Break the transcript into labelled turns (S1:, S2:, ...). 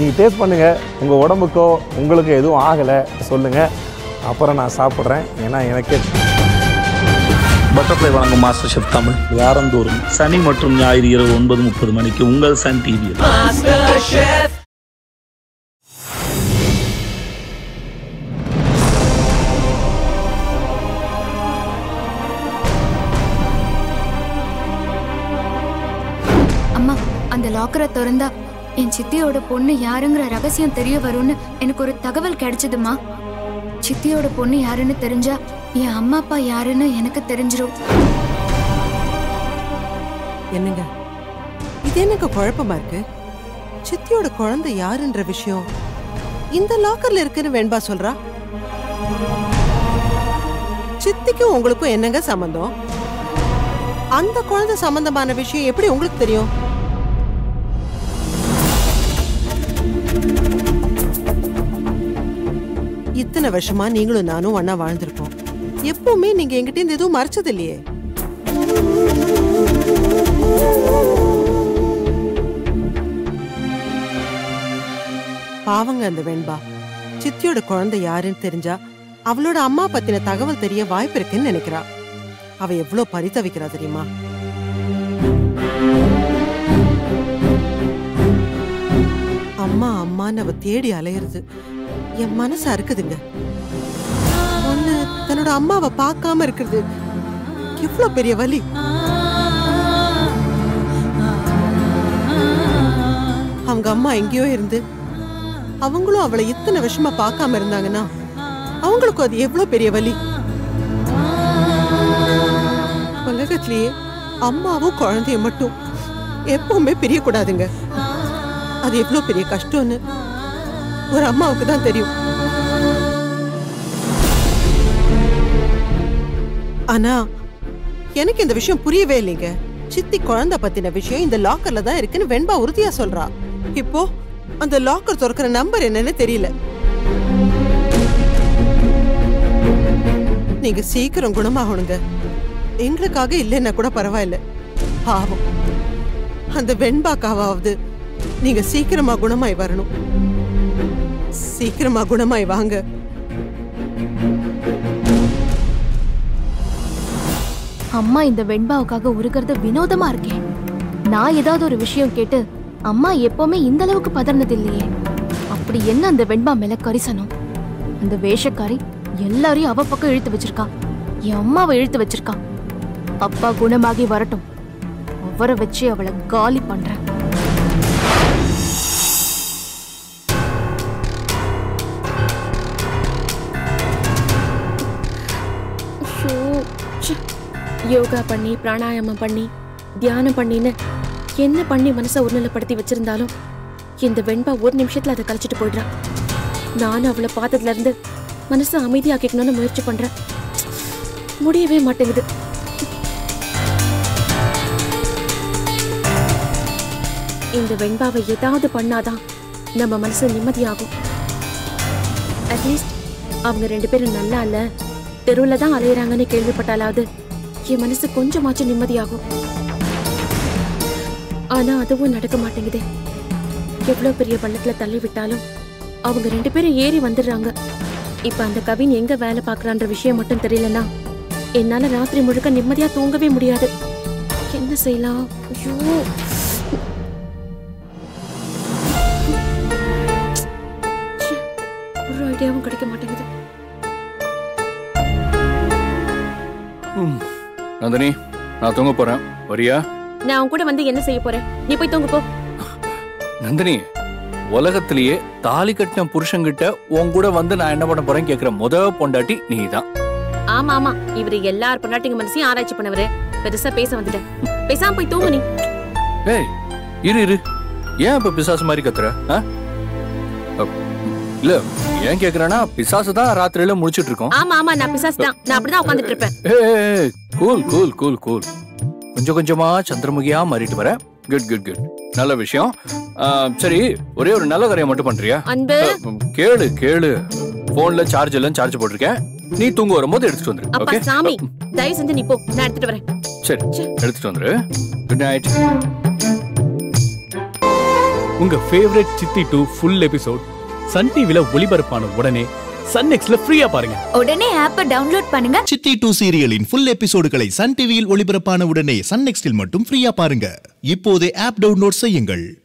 S1: நீங்கள் டேஸ்ட் பண்ணுங்கள் உங்கள் உடம்புக்கோ உங்களுக்கு எதுவும் ஆகலை சொல்லுங்கள் அப்புறம் நான் சாப்பிட்றேன் ஏன்னா எனக்கே
S2: பட்டர்ஃப்ளை வழங்கும் மாஸ்டர் ஷெஃப் தமிழ் வாரந்தோறும் சனி மற்றும் ஞாயிறு இரவு ஒன்பது முப்பது மணிக்கு உங்கள் சன் டிவியில்
S3: அம்மா அந்த லாக்கரை திறந்தா என் சித்தியோட பொண்ணு யாருங்கிற ரகசியம் தெரிய வரும்னு எனக்கு ஒரு தகவல் கிடைச்சதுமா சித்தியோட பொண்ணு யாருன்னு தெரிஞ்சா என் அம்மா அப்பா யாருன்னு எனக்கு தெரிஞ்சிரும்
S4: என்னங்க இது என்னங்க குழப்பமா இருக்கு சித்தியோட குழந்தை யாருன்ற விஷயம் இந்த லாக்கர்ல இருக்குன்னு வெண்பா சொல்றா சித்திக்கும் உங்களுக்கும் என்னங்க சம்பந்தம் அந்த குழந்தை சம்பந்தமான விஷயம் எப்படி உங்களுக்கு தெரியும் இத்தனை வருஷமா நீங்களும் நானும் ஒண்ணா வாழ்ந்திருக்கோம் எப்பவுமே நீங்க என்கிட்ட இருந்து எதுவும் மறைச்சது இல்லையே பாவங்க அந்த வெண்பா சித்தியோட குழந்தை யாருன்னு தெரிஞ்சா அவளோட அம்மா பத்தின தகவல் தெரிய வாய்ப்பு இருக்குன்னு நினைக்கிறா அவ எவ்வளவு பரிதவிக்கிறா தெரியுமா அம்மா அம்மான்னு அவ தேடி அலையிறது என் மனசு அறுக்குதுங்க ஒண்ணு தன்னோட அம்மாவை பார்க்காம இருக்கிறது எவ்வளவு பெரிய வலி அவங்க அம்மா எங்கேயோ இருந்து அவங்களும் அவளை இத்தனை வருஷமா பார்க்காம இருந்தாங்கன்னா அவங்களுக்கும் அது எவ்வளவு பெரிய வலி உலகத்திலேயே அம்மாவும் குழந்தையும் மட்டும் எப்பவுமே பிரியக்கூடாதுங்க அது எவ்வளவு பெரிய கஷ்டம்னு ஒரு அம்மாவுக்கு தான் தெரியும் ஆனா எனக்கு இந்த விஷயம் புரியவே இல்லைங்க சித்தி குழந்தை பத்தின விஷயம் இந்த லாக்கர்ல தான் இருக்குன்னு வெண்பா உறுதியா சொல்றா இப்போ அந்த லாக்கர் திறக்கிற நம்பர் என்னன்னு தெரியல நீங்க சீக்கிரம் குணமாகணுங்க எங்களுக்காக இல்லைன்னா கூட பரவாயில்ல பாவம் அந்த வெண்பாக்காவது நீங்க சீக்கிரமா குணமாய் வரணும் சீக்கிரமா குணமாய் வாங்க
S5: அம்மா இந்த வெண்பாவுக்காக உருகிறது வினோதமா இருக்கே நான் ஏதாவது ஒரு விஷயம் கேட்டு அம்மா எப்பவுமே இந்த அளவுக்கு பதறினது இல்லையே அப்படி என்ன அந்த வெண்பா மேல கரிசனம் அந்த வேஷக்காரி எல்லாரையும் அவ பக்கம் இழுத்து வச்சிருக்கா என் அம்மாவை இழுத்து வச்சிருக்கா அப்பா குணமாகி வரட்டும் அவரை வச்சு அவளை காலி பண்றேன்
S6: ஐயோ, ச்சே. யோகா பண்ணி பிராணாயாமம் பண்ணி தியானம் பண்ணின்னு என்ன பண்ணி மனசை ஒருநிலைப்படுத்தி வச்சிருந்தாலும் இந்த வெண்பா ஒரு நிமிஷத்துல அதை கழிச்சிட்டு போயிடுறா நானும் அவளை பார்த்ததுல இருந்து மனசை அமைதியாக்கிக்கணும்னு முயற்சி பண்றேன் முடியவே மாட்டேங்குது இந்த வெண்பாவை ஏதாவது பண்ணாதான் நம்ம மனசு நிம்மதியாகும் அட்லீஸ்ட் அவங்க ரெண்டு பேரும் நல்லா இல்ல தெருவுல தான் அலையறாங்கன்னு கேள்விப்பட்டாலாவது என் மனசு கொஞ்சமாச்சும் நிம்மதியாகும் ஆனா அதுவும் நடக்க மாட்டேங்குதே எவ்வளவு பெரிய பள்ளத்துல தள்ளி விட்டாலும் அவங்க ரெண்டு பேரும் ஏறி வந்துடுறாங்க இப்ப அந்த கவின் எங்க வேலை பார்க்கறான்ற விஷயம் மட்டும் தெரியலனா என்னால ராத்திரி முழுக்க நிம்மதியா தூங்கவே முடியாது என்ன செய்யலாம் ஐயோ ச்சே, ஒரு ஐடியாவும் கிடைக்க மாட்டேங்குது
S7: நந்தினி நான் தூங்க போறேன் வரியா
S6: நான் உன் கூட வந்து என்ன செய்ய போறேன் நீ போய் தூங்கு போ
S7: நந்தினி உலகத்திலேயே தாலி கட்டின புருஷன்கிட்ட உன் கூட வந்து நான் என்ன பண்ண போறேன் கேக்குற முத பொண்டாட்டி நீதான்
S6: ஆமா ஆமா இவரு எல்லார் பொண்டாட்டிங்க மனசையும் ஆராய்ச்சி பண்ணவரு பெருசா பேச வந்துட்டேன் பேசாம போய் தூங்கு நீ
S7: ஏய் இரு இரு ஏன் இப்ப பிசாசு மாதிரி கத்துற ஆ? அப், இல்ல ஏன் கேக்குறேன்னா பிசாசு தான் ராத்திரியில முடிச்சிட்டு இருக்கோம்
S6: ஆமா ஆமா நான் பிசாசு தான் நான் அப்படிதான் உட்காந்துட்டு இருப்பேன்
S7: ஏய் கூல் கூல் கூல் கூல் கொஞ்சம் கொஞ்சமா சந்திரமுகியா மாறிட்டு வர குட் குட் குட் நல்ல விஷயம் ஆ, சரி ஒரே ஒரு நல்ல காரியம் மட்டும் பண்றியா
S6: அன்பு
S7: அ, கேளு கேளு போன்ல சார்ஜ் எல்லாம் சார்ஜ் போட்டிருக்கேன் நீ தூங்க வரும்போது எடுத்துட்டு வந்துரு
S6: அப்பா
S7: ஓகே
S6: சாமி தயவு செஞ்சு நீ போ நான் எடுத்துட்டு வரேன்
S7: சரி எடுத்துட்டு வந்துரு குட் நைட்
S8: உங்க favourite Chithi two full episode Sun டிவில ஒளிபரப்பான உடனே சன் நெக்ஸ்ட்ல ஃப்ரீயா பாருங்க
S3: உடனே ஆப்பை டவுன்லோட் பண்ணுங்க
S9: சித்தி டூ சீரியலின் ஃபுல் எபிசோடுகளை சன் டிவியில் ஒளிபரப்பான உடனே சன் நெக்ஸ்டில் மட்டும் ஃப்ரீயா பாருங்க இப்போதே ஆப் டவுன்லோட் செய்யுங்கள்